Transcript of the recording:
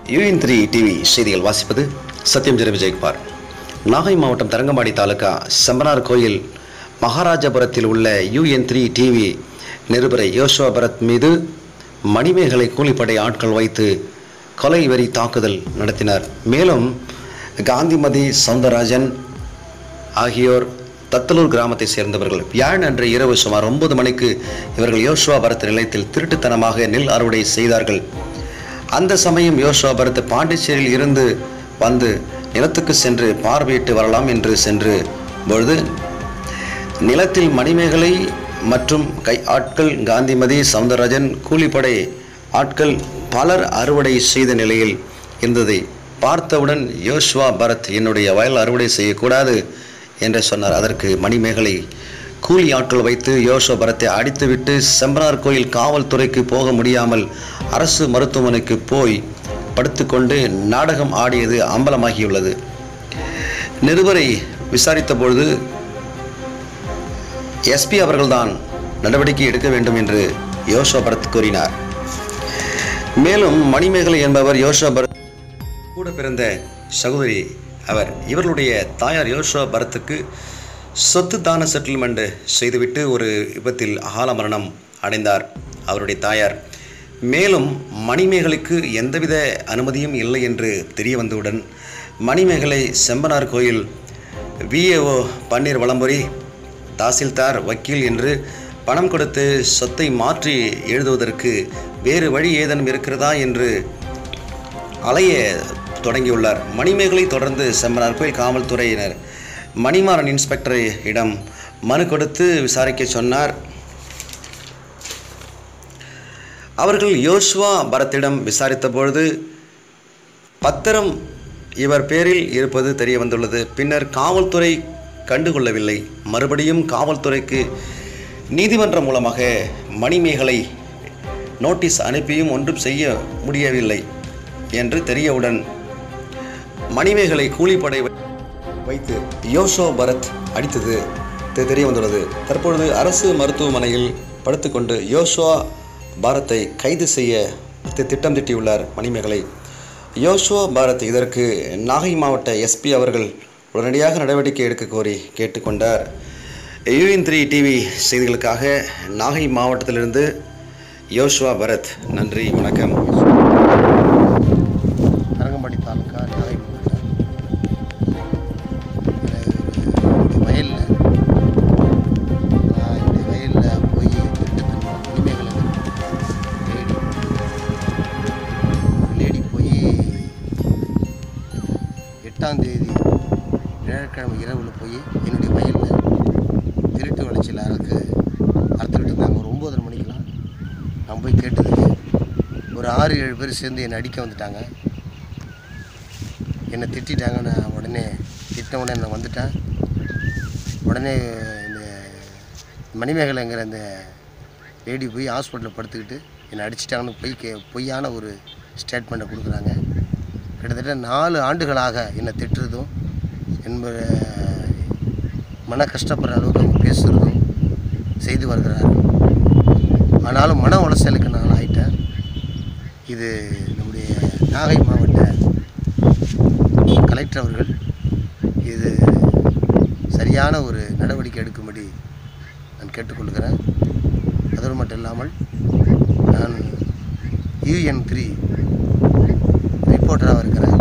UN three TV செய்திகள் வாசிப்பது சத்யம் ஜெர விஜயகுமார் நாகை மாவட்டம் தரங்கம்பாடி தாலுகா செம்பனார் கோயில் மகாராஜபுரத்தில் உள்ள யூஎன் த்ரீ டிவி நிருபரை யோசுவா பரத் மீது மணிமேகலை கூலிப்படை ஆட்கள் வைத்து கொலை வெறி தாக்குதல் நடத்தினர் மேலும் காந்திமதி சவுந்தரராஜன் ஆகியோர் தத்தலூர் கிராமத்தை சேர்ந்தவர்கள் வியாழன் அன்று இரவு சுமார் ஒன்பது மணிக்கு இவர்கள் யோசுவா பரத் நிலையத்தில் திருட்டுத்தனமாக நெல் அறுவடை செய்தார்கள் அந்த சமயம் யோசுவா பரத் பாண்டிச்சேரியில் இருந்து வந்து நிலத்துக்கு சென்று பார்வையிட்டு வரலாம் என்று சென்று பொழுது நிலத்தில் மணிமேகலை மற்றும் கை ஆட்கள் காந்திமதி சவுந்தரராஜன் கூலிப்படை ஆட்கள் பலர் அறுவடை செய்த நிலையில் இருந்ததை பார்த்தவுடன் யோசுவா பரத் என்னுடைய வயல் அறுவடை செய்யக்கூடாது என்று சொன்னார் அதற்கு மணிமேகலை கூலி ஆட்கள் வைத்து யோசுவா பரத்தை அடித்துவிட்டு செம்பனார் கோயில் காவல்துறைக்கு போக முடியாமல் அரசு மருத்துவமனைக்கு போய் படுத்துக்கொண்டு நாடகம் ஆடியது அம்பலமாகியுள்ளது நிருபரை விசாரித்த பொழுது எஸ்பி அவர்கள்தான் நடவடிக்கை எடுக்க வேண்டும் என்று யோசுவா பரத் கூறினார் மேலும் மணிமேகலை என்பவர் யோசுவா பரத் கூட பிறந்த சகோதரி அவர் இவர்களுடைய தாயார் யோசுவா பரத்துக்கு சொத்து தான செட்டில்மெண்ட் செய்துவிட்டு ஒரு விபத்தில் அகால மரணம் அடைந்தார் அவருடைய தாயார் மேலும் மணிமேகலைக்கு எந்தவித அனுமதியும் இல்லை என்று தெரிய வந்தவுடன் மணிமேகலை செம்பனார் கோயில் விஏஓ பன்னீர் வளம்புரி தாசில்தார் வக்கீல் என்று பணம் கொடுத்து சொத்தை மாற்றி எழுதுவதற்கு வேறு வழி ஏதேனும் இருக்கிறதா என்று அலைய தொடங்கியுள்ளார் மணிமேகலை தொடர்ந்து செம்பனார் கோயில் காவல்துறையினர் மணிமாறன் இன்ஸ்பெக்டரிடம் மனு கொடுத்து விசாரிக்க சொன்னார் அவர்கள் யோசுவா பரத்திடம் விசாரித்த பொழுது பத்திரம் இவர் பேரில் இருப்பது தெரிய வந்துள்ளது பின்னர் காவல்துறை கண்டுகொள்ளவில்லை மறுபடியும் காவல்துறைக்கு நீதிமன்றம் மூலமாக மணிமேகலை நோட்டீஸ் அனுப்பியும் ஒன்றும் செய்ய முடியவில்லை என்று தெரியவுடன் மணிமேகலை கூலிப்படை வை- வைத்து யோசோ பரத் அடித்தது தெ- தெரிய வந்துள்ளது தற்பொழுது அரசு மருத்துவமனையில் படுத்துக்கொண்டு யோசுவா பாரத்தை கைது செய்ய தி- திட்டம் தீட்டியுள்ளார் மணிமேகலை யோசுவா பாரத் இதற்கு நாகை மாவட்ட எஸ்பி அவர்கள் உடனடியாக நடவடிக்கை எடுக்க கோரி கேட்டுக்கொண்டார் யூஎன் த்ரீ டிவி செய்திகளுக்காக நாகை மாவட்டத்திலிருந்து யோசுவா பரத் நன்றி வணக்கம் தரங்கம்பாடி தாலுக்கா நாகை மாவட்டம் என்னுடைய வயலில் நான் என்னுடைய வயலில் போய் திருட்டுத்தன்மை உரிமைகளை தேடி ஒரு லேடி போய் எட்டாம் தேதி வியாழக்கிழமை இரவில் போய் என்னுடைய வயலில் திருட்டு விளைச்சல் அறுக்கு அறுத்துக்கிட்டு இருந்தாங்க ஒரு ஒம்பதரை மணிக்கெலாம் நான் போய் கேட்டதுக்கு ஒரு ஆறு ஏழு பேர் சேர்ந்து என்னை அடிக்க வந்துட்டாங்க என்னை திட்டிட்டாங்க நான் உடனே திட்ட உடனே நான் வந்துட்டேன் உடனே இந்த மணிமேகலைங்கிற அந்த லேடி போய் ஹாஸ்பிட்டலில் படுத்துக்கிட்டு என்னை அடிச்சிட்டாங்கன்னு பொய் கே பொய்யான ஒரு ஸ்டேட்மெண்ட்டை கொடுக்குறாங்க கிட்டத்தட்ட நாலு ஆண்டுகளாக என்னை திட்டுறதும் என்ப மன கஷ்டப்படுற அளவுக்கு அவங்க பேசுகிறதும் செய்து வருகிறார்கள் ஆனாலும் மன உளைச்சலுக்கு நான் ஆயிட்டேன் இது நம்முடைய நாகை மாவட்ட கலெக்டர் அவர்கள் இது சரியான ஒரு நடவடிக்கை எடுக்கும்படி நான் கேட்டுக்கொள்கிறேன் அதோடு மட்டும் இல்லாமல் நான் யூஎன் த்ரீ ரிப்போர்ட்டராக இருக்கிறேன்